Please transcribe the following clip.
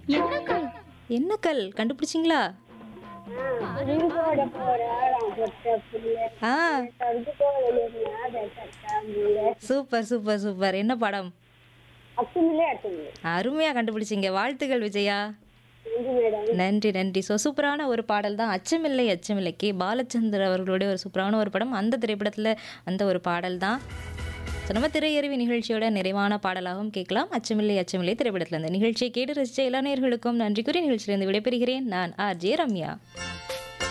என்ன கல் என்ன கல் கண்டுபிடிச்சிங்களா வீட்டோட போறான் பொட்ட புள்ள ஆ தடுத்து வெளியே தட்டாம்புள்ள சூப்பர் சூப்பர் சூப்பர் என்ன படம் அத்துமில்லே அத்துமில்லே அருமையாக கண்டுபிடிச்சிங்க வாழ்த்துக்கள் விஜயா நன்றி மேடம் நன்றி நன்றி ஸோ சூப்பரான ஒரு பாடல் தான் அச்சமில்லை அச்சமில்லை கே பாலச்சந்தர் அவர்களுடைய ஒரு சூப்பரான ஒரு படம் அந்த திரைப்படத்தில் அந்த ஒரு பாடல் தான் ஸோ நம்ம திரையறிவி நிகழ்ச்சியோட நிறைவான பாடலாகவும் கேட்கலாம் அச்சமில்லை அச்சமில்லை திரைப்படத்தில் இந்த நிகழ்ச்சியை கேட்டு ரசித்த எல்லா நேயர்களுக்கும் நன்றி கூறி நிகழ்ச்சியிலிருந்து விடைபெறுகிறேன் நான் ஆர் ஜே ரம்யா